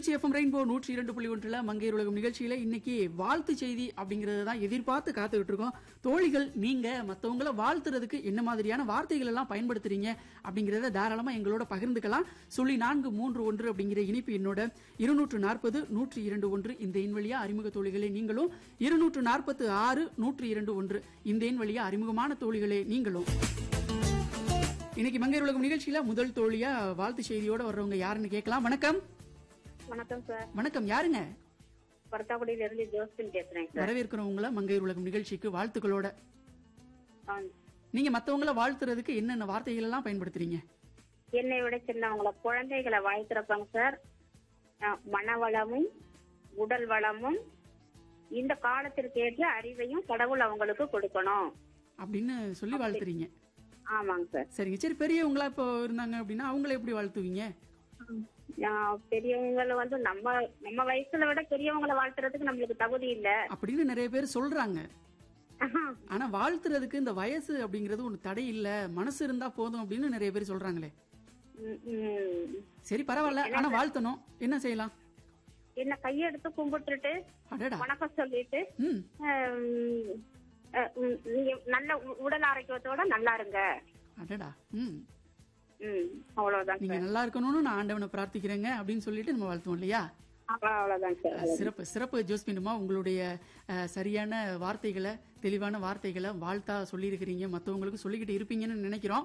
Trichy FM rainbow நூற்றி இரண்டு புள்ளி ஒன்றுல மங்கையர் உலகம் நிகழ்ச்சியில இன்னைக்கு வாழ்த்து செய்தி அப்படிங்கறது தான் எதிர்பார்த்து காத்துக்கிட்டு இருக்கோம் தோழிகள் நீங்க மத்தவங்கள வாழ்த்துறதுக்கு என்ன மாதிரியான வார்த்தைகள் எல்லாம் பயன்படுத்துறீங்க அப்படிங்கறத தாராளமா எங்களோட பகிர்ந்துக்கலாம் சொல்லி நான்கு மூன்று ஒன்று அப்படிங்கிற இனிப்பு என்னோட இருநூற்று நாற்பது நூற்றி இரண்டு ஒன்று இந்த எண் வழியா அறிமுக தோழிகளே நீங்களும் இருநூற்று நாற்பத்து ஆறு நூற்றி இரண்டு ஒன்று இந்த எண் வழியா அறிமுகமான தோழிகளே நீங்களும் இன்னைக்கு மங்கையர் உலகம் நிகழ்ச்சியில முதல் தோழியா வாழ்த்து செய்தியோட வர்றவங்க யாருன்னு கேட்கலாம் வணக்கம் வணக்கம் சார் வணக்கம் யாருங்க பரத்தாக்குடியில இருந்து ஜோஸ்பின் பேசுறேன் சார் வரவேற்கிறவங்கள மங்கையர் உலகம் நிகழ்ச்சிக்கு வாழ்த்துக்களோட ஆ, நீங்க மத்தவங்கள வாழ்த்துறதுக்கு என்னென்ன வார்த்தைகள் எல்லாம் பயன்படுத்துறீங்க என்னை விட சின்னவங்கள குழந்தைகளை வாழ்த்துறப்பாங்க சார் ஆ, மனவளமும் உடல் வளமும் இந்த காலத்திற்கு ஏற்ற அறிவையும் கடவுள் அவங்களுக்கு கொடுக்கணும் அப்படின்னு சொல்லி வாழ்த்துறீங்க ஆமாங்க சார் சரிங்க சரி பெரியவங்களா இப்போ இருந்தாங்க அப்படின்னா அவங்கள எப்படி வாழ்த்துவீங்க ஆ, பெரியவங்கள வந்து நம்ம நம்ம வயசுல விட பெரியவங்கள வாழ்த்துறதுக்கு நம்மளுக்கு தகுதி இல்ல அப்படின்னு நிறைய பேர் சொல்றாங்க ஆனா வாழ்த்துறதுக்கு இந்த வயசு அப்படிங்கறது ஒண்ணு தடை இல்ல மனசு இருந்தா போதும் அப்படின்னு நிறைய பேர் சொல்றாங்களே ம், ம். சரி பரவாயில்ல ஆனா வாழ்த்தணும் என்ன செய்யலாம் என்ன கையெடுத்து கும்பிட்டுட்டு அடடா வணக்கம் சொல்லிட்டு ம் ஆம், அ, ம், நீங்க நல்ல உ- உடல் ஆரோக்கியத்தோட நல்லா இருங்க அடடா ம் ம் அவ்வளவுதான் நீங்க நல்லா இருக்கணும்னு நான் ஆண்டவனை பிரார்த்திக்கிறேங்க அப்படின்னு சொல்லிட்டு நம்ம வாழ்த்துவோம் இல்லையா சார் அவ்வளவுதான் சார் சிறப்பு சிறப்பு ஜோஸ்பின்மா உங்களுடைய அஹ், சரியான வார்த்தைகளை தெளிவான வார்த்தைகளை வாழ்த்தா சொல்லியிருக்கிறீங்க மற்றவங்களுக்கு சொல்லிக்கிட்டு இருப்பீங்கன்னு நினைக்கிறோம்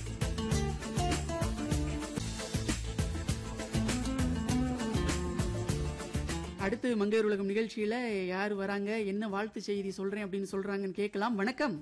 அடுத்து மங்கையர் உலகம் நிகழ்ச்சியில யார் வராங்க என்ன வாழ்த்து செய்தி சொல்றேன் அப்படின்னு சொல்றாங்கன்னு கேட்கலாம் வணக்கம்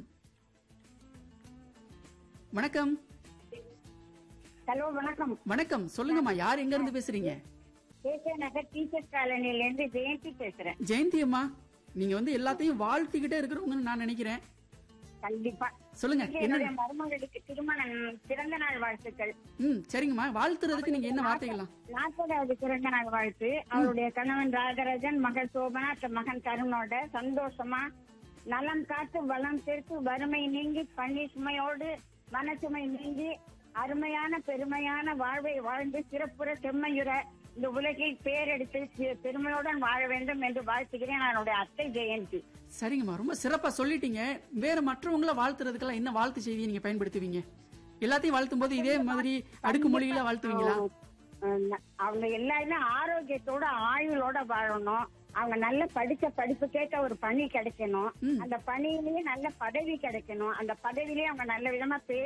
வணக்கம் ஹலோ வணக்கம் வணக்கம் சொல்லுங்கம்மா யார் எங்க இருந்து பேசுறீங்க கேகே நகர் டீச்சர் காலனில இருந்து ஜெயந்தி பேசுறேன் ஜெயந்தி அம்மா நீங்க வந்து எல்லாத்தையும் வாழ்த்திக்கிட்டே இருக்கிறவங்கன்னு நான் நினைக்கிறேன் கண்டிப்பா சொல்லுங்க என்னுடைய என்ன மருமகளுக்கு திருமணம் பிறந்த நாள் வாழ்த்துக்கள் ம் சரிங்கம்மா வாழ்த்துறதுக்கு நீங்க என்ன வார்த்தைகளாம் நாற்பதாவது பிறந்த நாள் வாழ்த்து அவருடைய கணவன் ராஜராஜன் மகள் சோபனா தன் மகன் தருணோட சந்தோஷமா நலம் காத்து வளம் சேர்த்து வறுமை நீங்கி பள்ளி சுமையோடு மனசுமை நீங்கி அருமையான பெருமையான வாழ்வை வாழ்ந்து சிறப்புற செம்மையுற இந்த உலகில் பேரெடுத்து சி- பெருமையுடன் வாழ வேண்டும் என்று வாழ்த்துகிறேன் என்னுடைய அத்தை ஜெயந்தி சரிங்கம்மா ரொம்ப சிறப்பா சொல்லிட்டீங்க வேற மற்றவங்கள வாழ்த்துறதுக்கெல்லாம் என்ன வாழ்த்து செய்தியை நீங்க பயன்படுத்துவீங்க எல்லாத்தையும் வாழ்த்தும் போது இதே மாதிரி அடுக்கு மொழியில வாழ்த்துவீங்களா அஹ் அவங்க எல்லாருமே ஆரோக்கியத்தோட ஆயுளோட வாழணும் அவங்க நல்ல படிச்ச படிப்பு கேட்ட ஒரு பணி கிடைக்கணும் அந்த பணியிலேயே நல்ல பதவி கிடைக்கணும் அந்த பதவியிலேயே அவங்க நல்ல விதமா பேர்